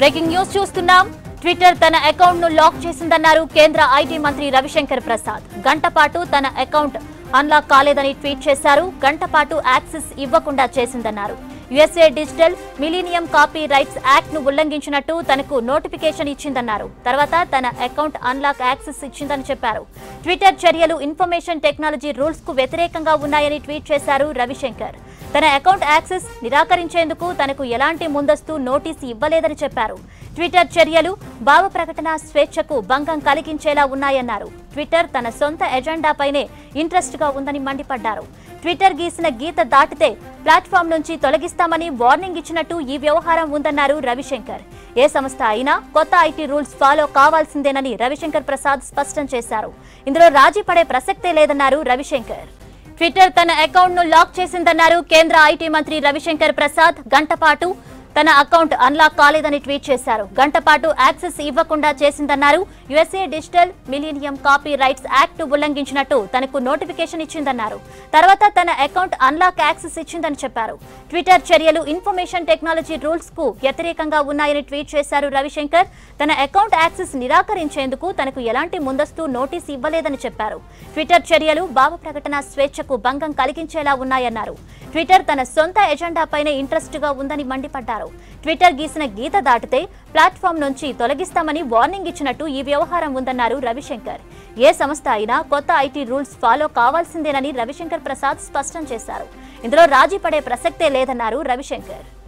breaking news చూస్తున్నాం Twitter తన account ను లాక్ చేసిందన్నారు కేంద్ర ఐటీ మంత్రి రవిశంకర్ ప్రసాద్ గంట పాటు తన అకౌంట్ అన్లాక్ కాలేదని ట్వీట్ చేశారు గంట పాటు యాక్సెస్ ఇవ్వకుండా చేసిందన్నారు USA digital millennium copyrights act ను ఉల్లంఘించినట్టు తనకు నోటిఫికేషన్ ఇచ్చిందన్నారు తర్వాత తన అకౌంట్ అన్లాక్ యాక్సెస్ ఇచ్చిందని చెప్పారు ట్విట్టర్ చర్యలు ఇన్ఫర్మేషన్ టెక్నాలజీ రూల్స్ కు వ్యతిరేకంగా ఉన్నాయని ట్వీట్ చేశారు రవిశంకర్ తన అకౌంట్ యాక్సెస్ నిరాకరించేందుకు తనకు ఎలాంటి ముందస్తు నోటీసు ఇవ్వలేదని చెప్పారు ట్విట్టర్ చర్యలు భావ ప్రకటన స్వేచ్ఛకు భంగం కలిగించేలా ఉన్నాయన్నారు ట్విట్టర్ తన సొంత ఎజెండాపైనే ఇంట్రెస్ట్ గా ఉందని మండిపడ్డారు ట్విట్టర్ గీసిన గీత దాటితే ప్లాట్ఫామ్ నుంచి తొలగిస్తామని వార్నింగ్ ఇచ్చినట్టు ఈ వ్యవహారం ఉందన్నారు రవిశంకర్ ఏ సంస్థ అయినా కొత్త ఐటీ రూల్స్ ఫాలో కావాల్సిందేనని రవిశంకర్ ప్రసాద్ స్పష్టం చేశారు ఇందులో రాజీ పడే ప్రసక్తే లేదన్నారు రవిశంకర్ ట్విట్టర్ తన అకౌంట్ ను లాక్ చేసిందన్నారు కేంద్ర ఐటీ మంత్రి రవిశంకర్ ప్రసాద్ గంట పాటు తన అకౌంట్ అన్లాక్ కాలేదని ట్వీట్ చేశారు గంట పాటు యాక్సెస్ ఇవ్వకుండా చేసిందన్నారు USA digital millennium copyrights act ను ఉల్లంఘించినట్టు తనకు నోటిఫికేషన్ ఇచ్చిందన్నారు తర్వాత తన అకౌంట్ అన్లాక్ యాక్సెస్ ఇచ్చిందని చెప్పారు ట్విట్టర్ చర్యలు ఇన్ఫర్మేషన్ టెక్నాలజీ రూల్స్ కు వ్యతిరేకంగా ఉన్నాయని ట్వీట్ చేశారు రవిశంకర్ తన అకౌంట్ యాక్సెస్ నిరాకరించేందుకు తనకు ఎలాంటి ముందస్తు నోటీస్ ఇవ్వలేదని చెప్పారు ట్విట్టర్ చర్యలు భావ ప్రకటన స్వేచ్ఛకు భంగం కలిగించేలా ఉన్నాయన్నారు ట్విట్టర్ తన సొంత ఎజెండాపైనే ఇంట్రెస్ట్ గా ఉందని మండిపడ్డారు ట్విట్టర్ గీసిన గీత దాటితే ప్లాట్ఫామ్ నుంచి తొలగిస్తామని వార్నింగ్ ఇచ్చినట్టు ఈ వ్యవహారం ఉందన్నారు రవిశంకర్ ఏ సంస్థ అయినా కొత్త ఐటీ రూల్స్ ఫాలో కావాల్సిందేనని రవిశంకర్ ప్రసాద్ స్పష్టం చేశారు ఇందులో రాజీ పడే ప్రసక్తే లేదన్నారు రవిశంకర్